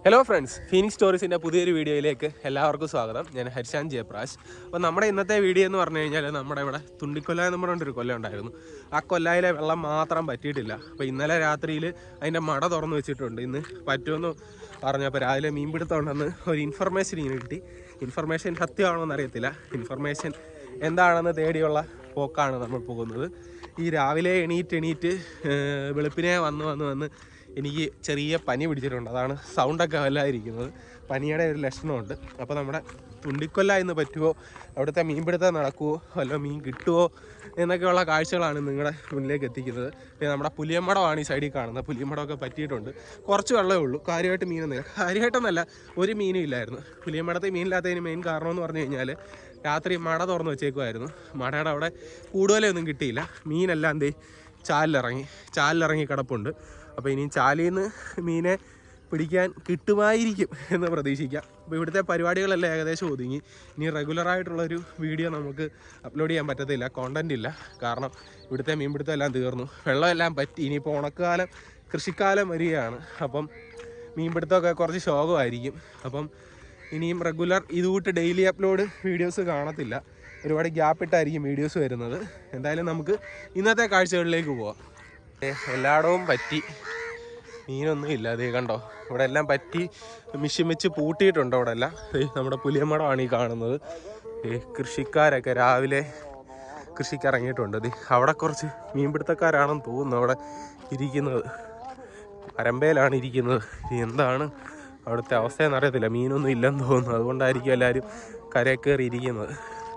Hello friends Phoenix സ്റ്റോറീസിൻ്റെ പുതിയൊരു വീഡിയോയിലേക്ക് എല്ലാവർക്കും സ്വാഗതം ഞാൻ ഹരിശാൻ ജയപ്രാജ് അപ്പോൾ നമ്മുടെ ഇന്നത്തെ വീഡിയോ എന്ന് പറഞ്ഞു കഴിഞ്ഞാൽ നമ്മുടെ ഇവിടെ തുണ്ടിക്കൊല്ല എന്ന് പറഞ്ഞൊരു കൊല്ലം ഉണ്ടായിരുന്നു ആ കൊല്ലായിലെ വെള്ളം മാത്രം പറ്റിയിട്ടില്ല അപ്പോൾ ഇന്നലെ രാത്രിയിൽ അതിൻ്റെ മട തുറന്നു വെച്ചിട്ടുണ്ട് ഇന്ന് പറ്റുമെന്ന് പറഞ്ഞപ്പോൾ രാവിലെ മീൻപിടുത്തം ഉണ്ടെന്ന് ഒരു ഇൻഫർമേഷൻ ഇങ്ങനെ കിട്ടി ഇൻഫർമേഷൻ സത്യമാണോ എന്നറിയത്തില്ല ഇൻഫർമേഷൻ എന്താണെന്ന് തേടിയുള്ള പോക്കാണ് നമ്മൾ പോകുന്നത് ഈ രാവിലെ എണീറ്റ് എണീറ്റ് ഏർ, വെളുപ്പിനെ വന്ന് വന്ന് വന്ന് എനിക്ക് ചെറിയ പനി പിടിച്ചിട്ടുണ്ട് അതാണ് സൗണ്ടൊക്കെ വല്ലാതിരിക്കുന്നത് പനിയുടെ ഒരു ലക്ഷണമുണ്ട് അപ്പോൾ നമ്മുടെ തുണ്ടിക്കൊല്ല എന്ന് പറ്റുമോ അവിടുത്തെ മീൻപിടുത്തം നടക്കുമോ വല്ല മീൻ കിട്ടുമോ എന്നൊക്കെയുള്ള കാഴ്ചകളാണ് നിങ്ങളുടെ മുന്നിലേക്ക് എത്തിക്കുന്നത് പിന്നെ നമ്മുടെ പുലിയമ്മടമാണ് ഈ സൈഡിൽ കാണുന്നത് പുലിയമ്മടമൊക്കെ പറ്റിയിട്ടുണ്ട് കുറച്ച് വെള്ളമേ ഉള്ളൂ കാര്യമായിട്ട് മീനൊന്നുമില്ല കാര്യമായിട്ടൊന്നല്ല ഒരു മീനും ഇല്ലായിരുന്നു പുലിയമ്മടത്തിൽ മീനില്ലാത്തതിന് മെയിൻ കാരണം എന്ന് പറഞ്ഞു കഴിഞ്ഞാൽ രാത്രി മട തുറന്ന് വെച്ചേക്കുമായിരുന്നു മടയുടെ അവിടെ കൂടുതലൊന്നും കിട്ടിയില്ല മീനെല്ലാം എന്തേ ചാലിലിറങ്ങി ചാലിലിറങ്ങി കിടപ്പുണ്ട് അപ്പോൾ ഇനി ചാലിൽ നിന്ന് മീനെ പിടിക്കാൻ കിട്ടുമായിരിക്കും എന്ന് പ്രതീക്ഷിക്കാം അപ്പോൾ ഇവിടുത്തെ പരിപാടികളെല്ലാം ഏകദേശം ഒതുങ്ങി ഇനി റെഗുലറായിട്ടുള്ളൊരു വീഡിയോ നമുക്ക് അപ്ലോഡ് ചെയ്യാൻ പറ്റത്തില്ല കോണ്ടന്റ് ഇല്ല കാരണം ഇവിടുത്തെ മീൻപിടുത്തം എല്ലാം തീർന്നു വെള്ളമെല്ലാം പറ്റി ഇനിയിപ്പോൾ ഉണക്കാലം കൃഷിക്കാലം വരികയാണ് അപ്പം മീൻപിടുത്തമൊക്കെ കുറച്ച് ശോകമായിരിക്കും അപ്പം ഇനിയും റെഗുലർ ഇതുകൂട്ട് ഡെയിലി അപ്ലോഡ് വീഡിയോസ് കാണത്തില്ല ഒരുപാട് ഗ്യാപ്പ് ഇട്ടായിരിക്കും വീഡിയോസ് വരുന്നത് എന്തായാലും നമുക്ക് ഇന്നത്തെ കാഴ്ചകളിലേക്ക് പോവാം ഏ, എല്ലായിടവും പറ്റി മീനൊന്നും ഇല്ല അതേ കണ്ടോ ഇവിടെ എല്ലാം പറ്റി മിഷി വെച്ച് പൂട്ടിയിട്ടുണ്ട് അവിടെ എല്ലാം ദേ നമ്മുടെ പുലിയമ്മടമാണ് ഈ കാണുന്നത് ഈ കൃഷിക്കാരൊക്കെ രാവിലെ കൃഷിക്ക് ഇറങ്ങിയിട്ടുണ്ട് ദേ അവിടെ കുറച്ച് മീൻപിടുത്തക്കാരാണെന്ന് തോന്നുന്നു അവിടെ ഇരിക്കുന്നത് പരമ്പയിലാണ് ഇരിക്കുന്നത് ഇനി എന്താണ് അവിടുത്തെ അവസ്ഥയെന്ന് അറിയത്തില്ല മീനൊന്നും ഇല്ലെന്ന് തോന്നുന്നു അതുകൊണ്ടായിരിക്കും എല്ലാവരും കരയിൽ കയറി ഇരിക്കുന്നത്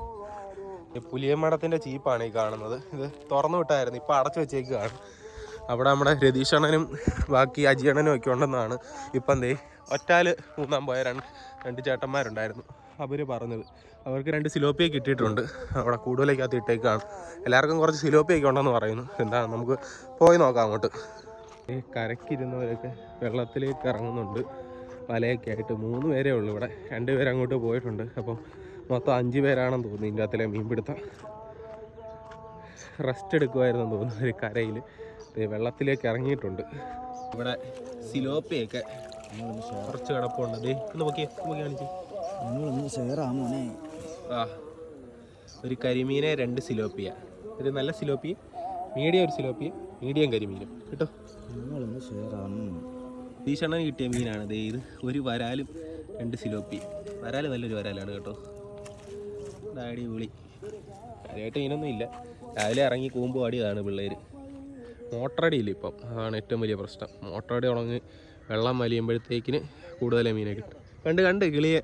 ഈ പുലിയമ്മടത്തിൻ്റെ ചീപ്പാണ് ഈ കാണുന്നത് ഇത് തുറന്നു വിട്ടായിരുന്നു ഇപ്പോൾ അടച്ചു വെച്ചേക്കുകയാണ് അവിടെ നമ്മുടെ രതീഷണനും ബാക്കി അജിയണനും ഒക്കെ ഉണ്ടെന്നാണ് ഇപ്പം എന്തേ ഒറ്റാല് മൂന്നാം പോയ രണ്ട് രണ്ട് ചേട്ടന്മാരുണ്ടായിരുന്നു അവർ പറഞ്ഞത് അവർക്ക് രണ്ട് സിലോപ്പിയെ കിട്ടിയിട്ടുണ്ട് അവിടെ കൂടുതലേക്കകത്ത് ഇട്ടേക്കാണ് എല്ലാവർക്കും കുറച്ച് സിലോപ്പിയൊക്കെ ഉണ്ടെന്ന് പറയുന്നു എന്താണ് നമുക്ക് പോയി നോക്കാം അങ്ങോട്ട് ഈ കരക്കിരുന്നവരൊക്കെ വെള്ളത്തിലേക്ക് ഇറങ്ങുന്നുണ്ട് വലയൊക്കെ ആയിട്ട് മൂന്ന് പേരേ ഉള്ളൂ ഇവിടെ രണ്ട് പേര് അങ്ങോട്ട് പോയിട്ടുണ്ട് അപ്പം മൊത്തം അഞ്ച് പേരാണെന്ന് തോന്നുന്നു ഇതിൻ്റെ അകത്തിലെ മീൻപിടുത്തം റെസ്റ്റ് എടുക്കുമായിരുന്നു തോന്നുന്നു ഒരു കരയിൽ വെള്ളത്തിലേക്ക് ഇറങ്ങിയിട്ടുണ്ട് ഇവിടെ സിലോപ്പിയൊക്കെ കുറച്ച് കിടപ്പുണ്ട് ദേ ഒന്ന് നോക്കിയേ നോക്കി കാണിച്ച് നിങ്ങളൊന്ന് ഷെയറാ മോനെ ആ ഒരു കരിമീനെ രണ്ട് സിലോപ്പിയ ഒരു നല്ല സിലോപ്പി മീഡിയം ഒരു സിലോപ്പി മീഡിയം കരിമീനും കേട്ടോ നിങ്ങളൊന്ന് ഷെയറാണ് തീഷണ്ണന് കിട്ടിയ മീനാണ് ദേ ഇത് ഒരു വരാലും രണ്ട് സിലോപ്പി വരാല് നല്ലൊരു വരാലാണ് കേട്ടോ ഇത് അടിപൊളി കാര്യമായിട്ട് മീനൊന്നും ഇല്ല രാവിലെ ഇറങ്ങി കൂമ്പ് പാടിയതാണ് പിള്ളേർ മോട്ടറടിയില്ല ഇപ്പം അതാണ് ഏറ്റവും വലിയ പ്രശ്നം മോട്ടറടി ഉണങ്ങി വെള്ളം വലിയുമ്പോഴത്തേക്കിന് കൂടുതൽ മീനെ കിട്ടും കണ്ട് കണ്ട് കിളിയെ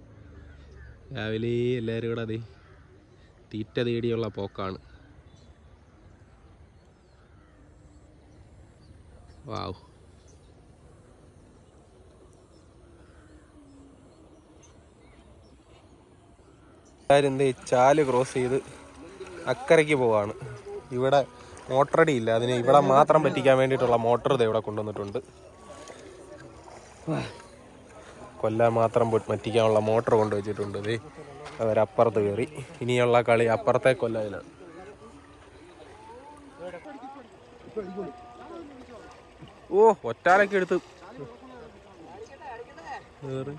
രാവിലെ എല്ലാവരും കൂടെ അതെ തീറ്റ തേടിയുള്ള പോക്കാണ് വാവ് എല്ലാവരും എന്തേ ചാല് ക്രോസ് ചെയ്ത് അക്കരയ്ക്ക് പോവാണ് ഇവിടെ മോട്ടറടി ഇല്ല അതിന് ഇവിടെ മാത്രം പറ്റിക്കാൻ വേണ്ടിയിട്ടുള്ള മോട്ടർ ഇത് ഇവിടെ കൊണ്ടുവന്നിട്ടുണ്ട് കൊല്ലാൻ മാത്രം പൊ- പറ്റിക്കാനുള്ള മോട്ടർ കൊണ്ടുവച്ചിട്ടുണ്ട് ദേ അവരപ്പുറത്ത് കയറി ഇനിയുള്ള കളി അപ്പുറത്തെ കൊല്ലയിലാണ് ഓ ഒറ്റാലൊക്കെ എടുത്ത് കേറി.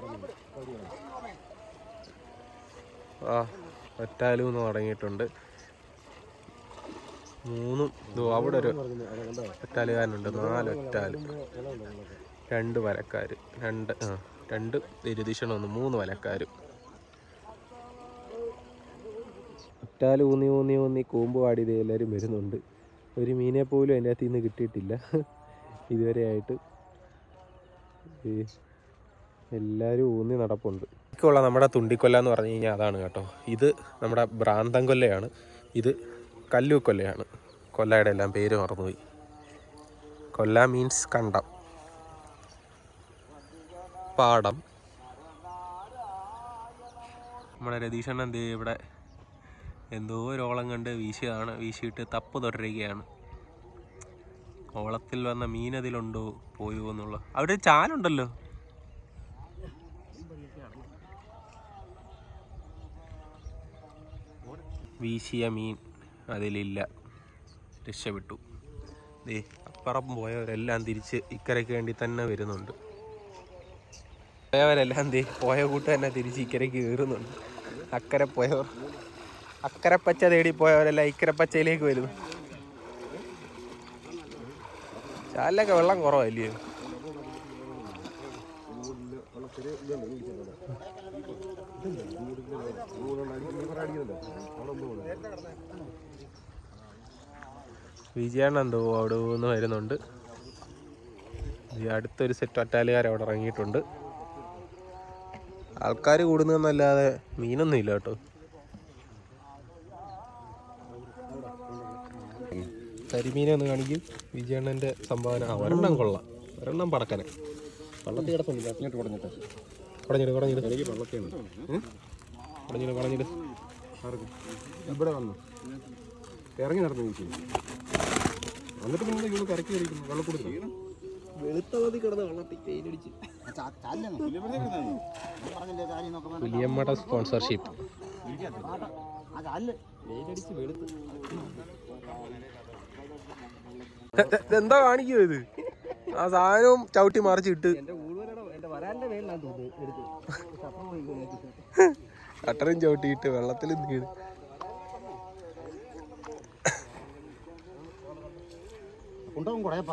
ആ ഒറ്റാലൂന്ന് തുടങ്ങിയിട്ടുണ്ട് മൂന്നും ഇതോ അവിടെ ഒരു ഒറ്റാലുകാരനുണ്ട് നാല് ഒറ്റാല് രണ്ട് വലക്കാര് രണ്ട് ആ രണ്ട് രതീഷണം ഒന്ന് മൂന്ന് വലക്കാര് ഒറ്റാല് ഊന്നി ഊന്നി ഊന്നി കൂമ്പ് പാടിയത് എല്ലാവരും വരുന്നുണ്ട് ഒരു മീനെ പോലും അതിൻ്റെ അകത്ത് നിന്ന് കിട്ടിയിട്ടില്ല ഇതുവരെ ആയിട്ട് ഈ എല്ലാവരും ഊന്നി നടപ്പുണ്ട് ഉള്ള നമ്മുടെ തുണ്ടിക്കൊല്ല എന്ന് പറഞ്ഞു കഴിഞ്ഞാൽ അതാണ് കേട്ടോ ഇത് നമ്മുടെ ഭ്രാന്തം കൊല്ലയാണ് ഇത് കല്ലു കൊല്ലയാണ് കൊല്ലയുടെ എല്ലാം പേര് മറന്നുപോയി കൊല്ല മീൻസ് കണ്ടം പാടം നമ്മുടെ രതീഷണ്ണൻ എന്ത് ചെയ്യും ഇവിടെ എന്തോ ഒരു ഓളം കണ്ട് വീശിയതാണ് വീശിയിട്ട് തപ്പ് തുടരുകയാണ് ഓളത്തിൽ വന്ന മീൻ അതിലുണ്ടോ പോയോ എന്നുള്ള അവിടെ ഒരു ചാലുണ്ടല്ലോ വീശിയ മീൻ അതിലില്ല രക്ഷപ്പെട്ടു ദേ അപ്പുറം പോയവരെല്ലാം തിരിച്ച് ഇക്കരയ്ക്ക് വേണ്ടി തന്നെ വരുന്നുണ്ട് പോയവരെല്ലാം എന്ത് പോയ കൂട്ട് തന്നെ തിരിച്ച് ഇക്കരയ്ക്ക് കയറുന്നുണ്ട് അക്കരെ പോയവർ അക്കരെ പച്ച തേടി പോയവരെല്ലാം ഇക്കരെ പച്ചയിലേക്ക് വരുന്നു ചാലിലൊക്കെ വെള്ളം കുറവല്ലയോ വിജയണ്ണ എന്തോ അവിടെ നിന്ന് വരുന്നുണ്ട് ഈ അടുത്തൊരു സെറ്റ് ഒറ്റാലുകാർ അവിടെ ഇറങ്ങിയിട്ടുണ്ട് ആൾക്കാർ കൂടുന്നതെന്നല്ലാതെ മീനൊന്നും ഇല്ല കേട്ടോ കരിമീനെ ഒന്ന് കാണിക്കും വിജയണ്ണന്റെ സംഭാവന ആ ഒരെണ്ണം കൊള്ളാം ഒരെണ്ണം പടക്കനെ വള്ളത്തിൽ കിടപ്പുണ്ട് ഇങ്ങോട്ട് കൊടുത്തിട്ട് കുടഞ്ഞിട്ട് കുടഞ്ഞിട്ട് എനിക്ക് വെള്ളത്തിയാണ് കുടഞ്ഞിട്ട് കുടഞ്ഞിട്ട് ഇവിടെ വന്നു ഇറങ്ങി നടന്നു വീശി എന്നിട്ട് പിന്നെ ഇവിടെ കരക്കി കയറിയിരിക്കുന്നു വെള്ളം കൊടുത്തു വെളുത്ത മതി കിടന്ന് വെള്ളത്തിൽ പെയിലടിച്ച് പറഞ്ഞില്ലേ പുലിയമ്മയുടെ സ്പോൺസർഷിപ്പ് വെയിലടിച്ച് വെളുത്ത് എന്താ കാണിക്കുമോ ഇത് ആ സാധനവും ചവിട്ടി മറിച്ചിട്ട് എന്റെ ഊടുവലയുടെ എന്റെ വരാന്റെ മേളിലാണ് തോന്നുന്നു എടുത്ത് അപ്പുറം പോയി കട്ടറും ചവിട്ടിയിട്ട് വെള്ളത്തിൽ നീട് ഉണ്ടാവും കുഴപ്പാ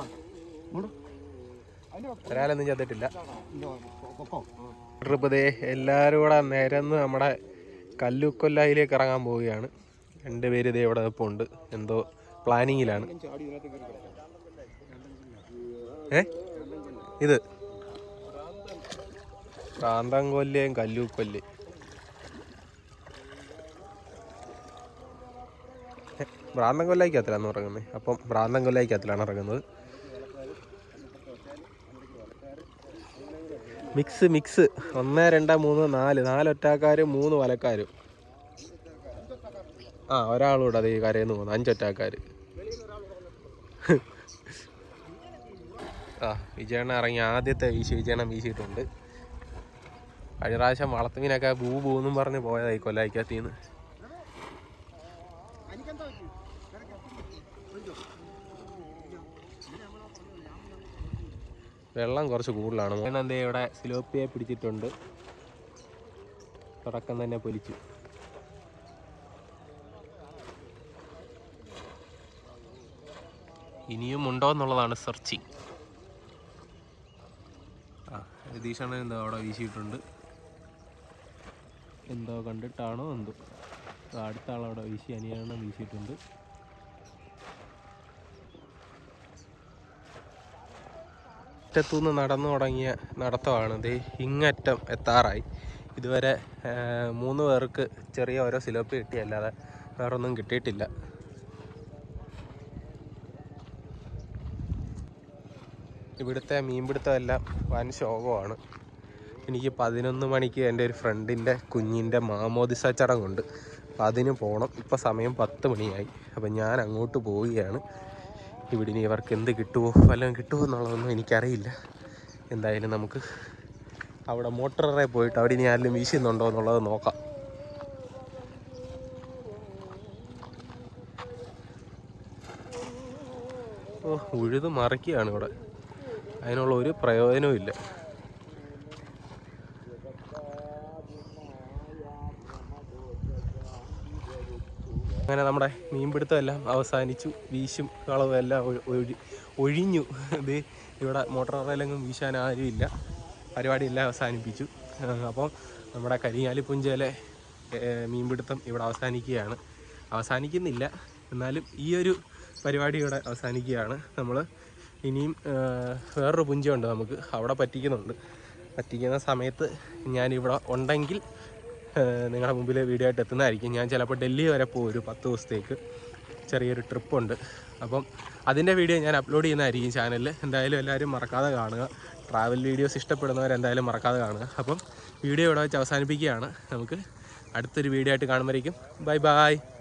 ഒരാളൊന്നും ചത്തിട്ടില്ല പൊക്കോ ട്രിപ്പ് ദേ എല്ലാവരും കൂടെ നിരന്ന് നമ്മുടെ കല്ലുക്കൊല്ലായിലേക്ക് ഇറങ്ങാൻ പോവുകയാണ് രണ്ടുപേര് ഇതേ ഇവിടെ ഇപ്പോൾ ഉണ്ട് എന്തോ പ്ലാനിങ്ങിലാണ് ഏ ഇത് കാന്തംകൊല്ലയും കല്ലൂക്കൊല്ലി ഭ്രാന്തം കൊല്ലായിക്കകത്തിലാണ് ഇറങ്ങുന്നത് അപ്പം ഭ്രാന്തം കൊല്ലായിക്കകത്തിലാണ് ഇറങ്ങുന്നത് മിക്സ് മിക്സ് ഒന്ന് രണ്ട് മൂന്ന് നാല് നാല് ഒറ്റാക്കാരും മൂന്ന് വലക്കാരും ആ ഒരാളൂടെ അത് ഈ കരയിൽ നിന്ന് പോകുന്നു അഞ്ചൊറ്റാക്കാർ ആ വിജയണ്ണ ഇറങ്ങി ആദ്യത്തെ വീശി വിജയണ്ണൻ വീശിയിട്ടുണ്ട് കഴിഞ്ഞ പ്രാവശ്യം വളർത്തുമീനൊക്കെ ബൂ ബൂന്നും പറഞ്ഞ് പോയതായി കൊല്ലായിക്കകത്തിന്ന് വെള്ളം കുറച്ച് കൂടുതലാണ് മോൻ എന്തേ ഇവിടെ സിലോപ്പിയെ പിടിച്ചിട്ടുണ്ട് തുടക്കം തന്നെ പൊലിച്ചു ഇനിയും ഉണ്ടോ എന്നുള്ളതാണ് സെർച്ചിങ് ആ രതീഷണ്ണൻ എന്തോ അവിടെ വീശിയിട്ടുണ്ട് എന്തോ കണ്ടിട്ടാണോ എന്തോ ആ, അടുത്ത ആളവിടെ വീശി അനിയണ്ണം വീശിയിട്ടുണ്ട് അറ്റത്തുനിന്ന് നടന്നു തുടങ്ങിയ നടത്തമാണ് ഇത് ഇങ്ങറ്റം എത്താറായി ഇതുവരെ ആ, മൂന്ന് പേർക്ക് ചെറിയ ഓരോ സിലോപ്പ് കിട്ടിയല്ലാതെ വേറൊന്നും കിട്ടിയിട്ടില്ല ഇവിടുത്തെ മീൻപിടുത്തം എല്ലാം വൻ ശോകമാണ് എനിക്ക് പതിനൊന്ന് മണിക്ക് എൻ്റെ ഒരു ഫ്രണ്ടിൻ്റെ കുഞ്ഞിൻ്റെ മാമോദിസ ചടങ്ങുണ്ട് അപ്പം അതിന് പോകണം ഇപ്പം സമയം പത്ത് മണിയായി അപ്പം ഞാൻ അങ്ങോട്ട് പോവുകയാണ് ഇവിടെ ഇനി ഇവർക്ക് എന്ത് കിട്ടുമോ വല്ലതും കിട്ടുമോ എന്നുള്ളതൊന്നും എനിക്കറിയില്ല എന്തായാലും നമുക്ക് അവിടെ മോട്ടററെ പോയിട്ട് അവിടെ ഇനി ആരെങ്കിലും വീശുന്നുണ്ടോ എന്നുള്ളത് നോക്കാം ഓ ഉഴുത് മറിക്കുകയാണ് ഇവിടെ അതിനുള്ള ഒരു പ്രയോജനവും ഇല്ല അങ്ങനെ നമ്മുടെ മീൻപിടുത്തം എല്ലാം അവസാനിച്ചു വീശും കളവും എല്ലാം ഒഴി- ഒഴി- ഒഴിഞ്ഞു ഇത് ഇവിടെ മോട്ടോർ റെയിലെങ്ങും വീശാൻ ആരുമില്ല പരിപാടി എല്ലാം അവസാനിപ്പിച്ചു ആ, അപ്പോൾ നമ്മുടെ കരിങ്ങാലിപ്പുഞ്ചയിലെ ഏ, മീൻപിടുത്തം ഇവിടെ അവസാനിക്കുകയാണ് അവസാനിക്കുന്നില്ല എന്നാലും ഈ ഒരു പരിപാടി ഇവിടെ അവസാനിക്കുകയാണ് നമ്മൾ ഇനിയും ആ, വേറൊരു പുഞ്ചയുണ്ട് നമുക്ക് അവിടെ പറ്റിക്കുന്നുണ്ട് പറ്റിക്കുന്ന സമയത്ത് ഞാനിവിടെ ഉണ്ടെങ്കിൽ നിങ്ങളുടെ മുമ്പിൽ വീഡിയോ ആയിട്ട് എത്തുന്നതായിരിക്കും ഞാൻ ചിലപ്പോൾ ഡൽഹി വരെ പോകും ഒരു പത്ത് ദിവസത്തേക്ക് ചെറിയൊരു ട്രിപ്പുണ്ട് അപ്പം അതിൻ്റെ വീഡിയോ ഞാൻ അപ്ലോഡ് ചെയ്യുന്നതായിരിക്കും ചാനലിൽ എന്തായാലും എല്ലാവരും മറക്കാതെ കാണുക ട്രാവൽ വീഡിയോസ് ഇഷ്ടപ്പെടുന്നവർ എന്തായാലും മറക്കാതെ കാണുക അപ്പം വീഡിയോ ഇവിടെ വെച്ച് അവസാനിപ്പിക്കുകയാണ് നമുക്ക് അടുത്തൊരു വീഡിയോ ആയിട്ട് കാണുമ്പോഴേക്കും ബൈ ബൈ